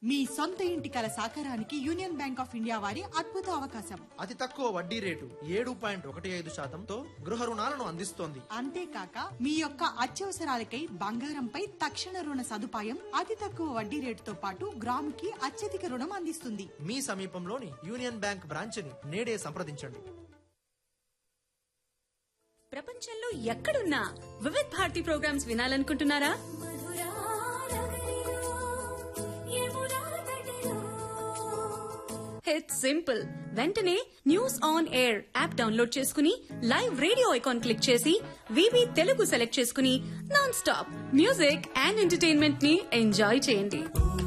మీ సొంత ఇంటి కల సాకారానికి యూనియన్ బ్యాంక్ ఆఫ్ ఇండియా వారి అద్భుత అవకాశం అతి తక్కువ వడ్డీ రేటు ఏడు పాయింట్ ఒకటి ఐదు శాతంతో గృహ రుణాలను అందిస్తోంది అంతేకాక మీ యొక్క అత్యవసరాలకై బంగారంపై తక్షణ రుణ సదుపాయం అతి తక్కువ వడ్డీ రేటుతో పాటు గ్రాముకి అత్యధిక రుణం అందిస్తుంది మీ సమీపంలోని యూనియన్ బ్యాంక్ బ్రాంచ్ని నేడే సంప్రదించండి ప్రపంచంలో ఎక్కడున్నా వివిధ్ భారతి ప్రోగ్రామ్స్ వినాలనుకుంటున్నారా ఇట్స్ సింపుల్ వెంటనే news on air app download చేసుకుని లైవ్ రేడియో ఐకాన్ క్లిక్ చేసి వివి తెలుగు సెలెక్ట్ చేసుకుని non stop music and entertainment ని ఎంజాయ్ చేయండి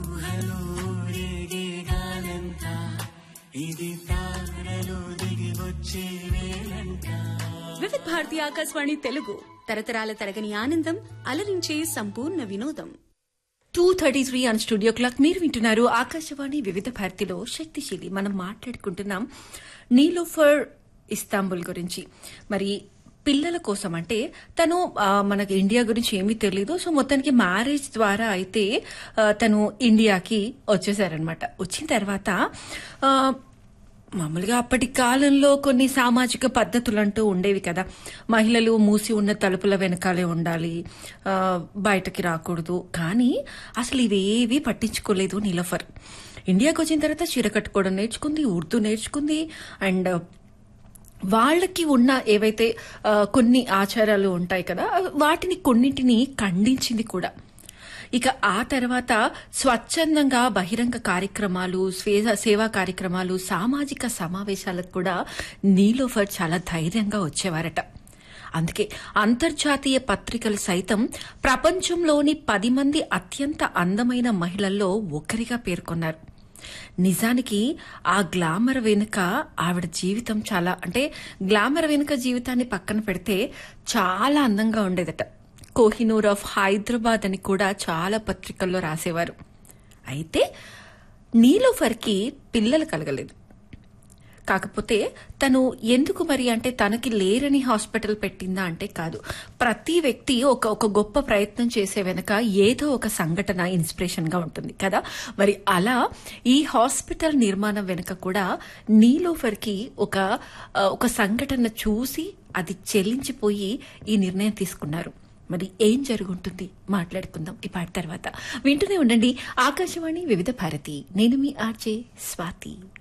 వివిధ్ భారతి ఆకాశవాణి తెలుగు తరతరాల తరగని ఆనందం అలరించే సంపూర్ణ వినోదం two thirty three on studio clock మీరు వింటున్నారు ఆకాశవాణి వివిధ భారతిలో శక్తిశీలి మనం మాట్లాడుకుంటున్నాం నీలోఫర్ ఇస్తాంబుల్ గురించి మరి పిల్లల కోసం అంటే తను ఆ, మనకి ఇండియా గురించి ఏమీ తెలియదు సో మొత్తానికి మ్యారేజ్ ద్వారా అయితే ఆ, తను ఇండియాకి వచ్చేసారనమాట వచ్చిన తర్వాత ఆ, మామూలుగా అప్పటి కాలంలో కొన్ని సామాజిక పద్ధతులు అంటూ ఉండేవి కదా మహిళలు మూసి ఉన్న తలుపుల వెనకాలే ఉండాలి ఆ, బయటకి రాకూడదు కానీ అసలు ఇవేవి పట్టించుకోలేదు నీలఫర్ ఇండియాకి వచ్చిన తర్వాత చీర కట్టుకోవడం నేర్చుకుంది ఉర్దూ నేర్చుకుంది అండ్ వాళ్ళకి ఉన్న ఏవైతే ఆ, కొన్ని ఆచారాలు ఉంటాయి కదా వాటిని కొన్నింటిని ఖండించింది కూడా ఇక ఆ తర్వాత స్వచ్ఛందంగా బహిరంగ కార్యక్రమాలు స్వే- సేవా కార్యక్రమాలు సామాజిక సమావేశాలకు కూడా నీలోఫర్ చాలా ధైర్యంగా వచ్చేవారట అందుకే అంతర్జాతీయ పత్రికలు సైతం ప్రపంచంలోని పది మంది అత్యంత అందమైన మహిళల్లో ఒకరిగా పేర్కొన్నారు నిజానికి ఆ గ్లామర్ వెనుక ఆవిడ జీవితం చాలా అంటే గ్లామర్ వెనుక జీవితాన్ని పక్కన పెడితే చాలా అందంగా ఉండేదట కోహినూర్ ఆఫ్ హైదరాబాద్ అని కూడా చాలా పత్రికల్లో రాసేవారు అయితే నీలోఫర్కి పిల్లలు కలగలేదు కాకపోతే తను ఎందుకు మరి అంటే తనకి లేరని హాస్పిటల్ పెట్టిందా అంటే కాదు ప్రతి వ్యక్తి ఒక ఒక గొప్ప ప్రయత్నం చేసే వెనక ఏదో ఒక సంఘటన ఇన్స్పిరేషన్ గా ఉంటుంది కదా మరి అలా ఈ హాస్పిటల్ నిర్మాణం వెనుక కూడా నీలోఫర్ కి ఒక ఆ, ఒక సంఘటన చూసి అది చెల్లించిపోయి ఈ నిర్ణయం తీసుకున్నారు మరి ఏం జరుగుంటుంది మాట్లాడుకుందాం ఈ పాట తర్వాత వింటూనే ఉండండి ఆకాశవాణి వివిధ భారతి నేను మీ ఆర్జే స్వాతి